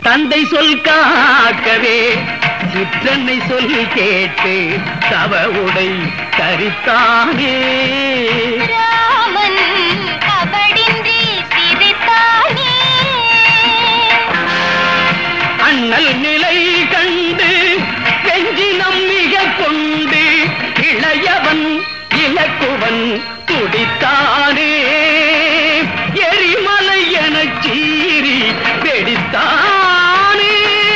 தந்தை சொல் காக்கவே சிற்றன்னை சொல் கேட்டு தவ உடை தரித்தானே ராமன் கபடின்றி சிரித்தானே அண்ணல் நிலை கண்டு வெஞ்சினம் மிக கொண்டு இளையவன் இலக்குவன் துடித்தானே எரிமலை எனச் சீறி வெடித்தானே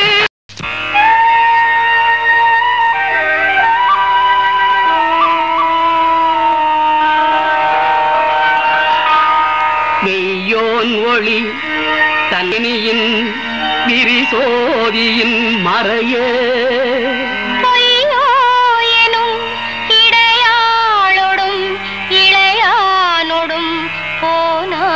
மெய்யோன் ஒளி தன்னியின் விரிசோதியின் மறையே பொய்யோ எனும் இடையாளொடும் இளையானொடும் போனா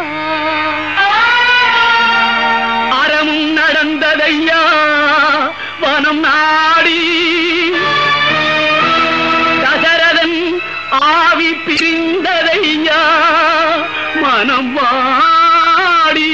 அறமும் நடந்ததையா வனம் நாடி தசரதன் ஆவி பிரிந்ததையா மனம் வாடி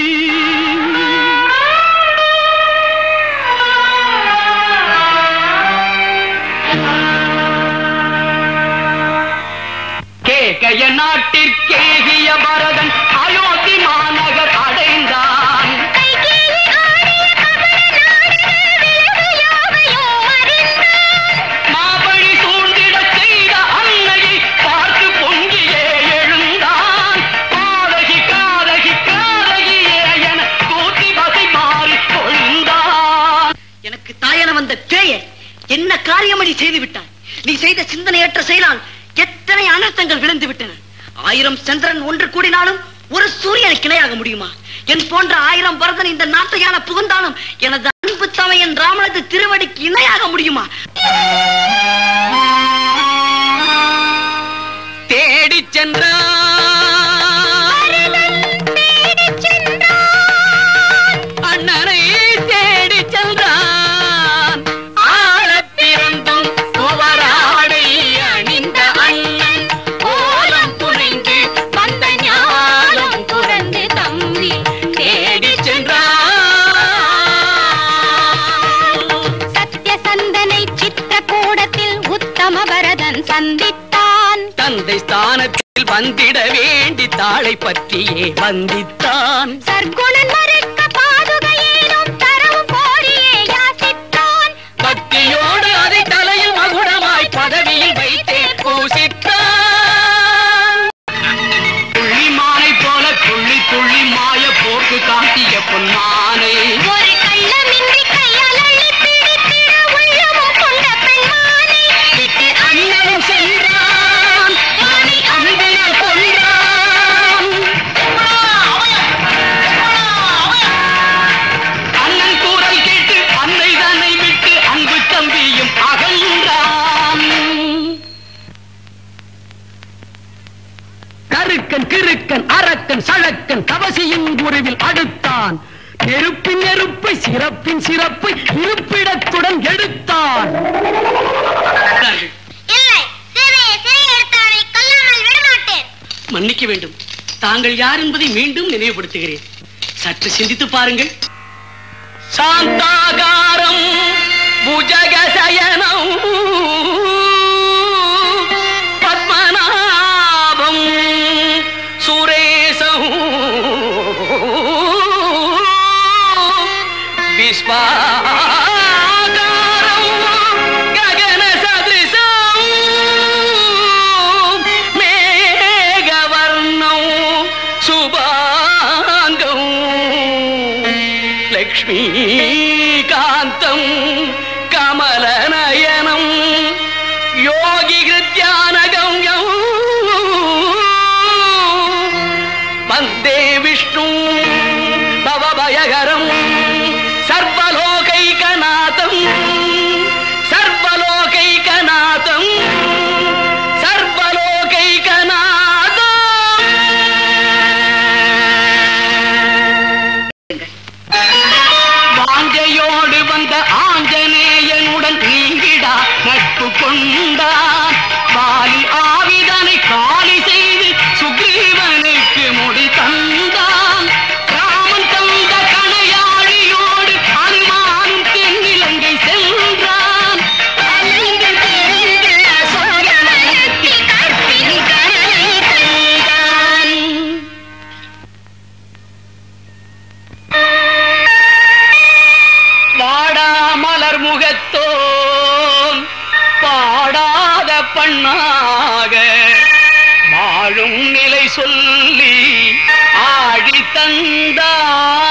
கேகய நாட்டிற்கேகிய பரதன் அயோத்தி மாநகர் அடைந்தான் கைகேயி ஆடிய கபட நாடக விளைவு யாவையும் அறிந்தான். மாபழி சூழ்ந்திடச் செய்த அன்னையை பார்த்து பொங்கியே எழுந்தான் காதகி காதகி காதகியே என கூத்தி வசை மாறி கொழுந்தான் எனக்கு தாயன வந்த பேய என்ன காரியமடி செய்து விட்டாய் நீ செய்த சிந்தனையற்ற செயலால் எத்தனை அனர்த்தங்கள் விழுந்து விட்டன ஆயிரம் சந்திரன் ஒன்று கூடினாலும் ஒரு சூரியனுக்கு இணையாக முடியுமா என் போன்ற ஆயிரம் பரதன் இந்த நாட்டையான புகுந்தாலும் எனது அன்பு தமையன் ராமனது திருவடிக்கு இணையாக முடியுமா தேடிச் சென்றான் அண்ணனை தேடிச் சென்றான் ஆழப் பிறந்தும் துவராடை அணிந்த அண்ணன் கோலம் புரிந்து வந்த ஞானம் துறந்து தம்பி தேடிச் சென்றான் சத்தியசந்தனை சித்திரக்கூடத்தில் உத்தம பரதன் சந்தித்தான் தந்தை ஸ்தானத்தில் வந்திட வேண்டி தாளை பற்றியே வந்தித்தான் சர்க்குணன் மறுக்க பாதுகையேனும் தரவும் கோரியே யாசித்தான் பக்தியோடு அதை தலையில் மகுடமாய் பதவியில் வைத்தே பூசித்தான் துள்ளிமானை போல துள்ளி துள்ளி மாய போக்கு காட்டிய பொன்மானை ஒரு கள்ளமின்றி கையால் அள்ளி பிடித்திட உள்ளமும் கொண்ட பெண்மானை விட்டு அண்ணனும் சென்றான் மானை அன்பினால் கொன்றான் அண்ணன் கூறல் கேட்டு அன்னை தன்னை விட்டு அன்பு தம்பியும் அகன்றான் கருக்கன் கிறுக்கன் அரக்கன் சழக்கன் கவசியின் உருவில் அடுத்தான் நெருப்பின் நெருப்பை சிறப்பின் சிறப்பை இருப்பிடத்துடன் எடுத்தான் இல்லை சீதையை சிறை எடுத்தவனை கொல்லாமல் விடமாட்டேன் மன்னிக்க வேண்டும் தாங்கள் யார் என்பதை மீண்டும் நினைவுபடுத்துகிறேன் சற்று சிந்தித்து பாருங்கள் சாந்தாகாரம் புஜகசயனம் பத்மநாபம் சுரேசம் விஸ்வாகாரம் ககன சதிருசம் மேகவர்ணம் சுபாங்கம் லக்ஷ்மீகாந்தம் கமலநயனம் யோகி கிருத்தியானகம் வந்தே விஷ்ணு பவபயகரம் சர்வலோகைகநாதம் சர்வலோகைகநாதம் சர்வலோகைகநாதம் வாஞ்சை யுகத்தோன் பாடாத பண்ணாக வாழும் நிலை சொல்லி ஆடி தந்தார்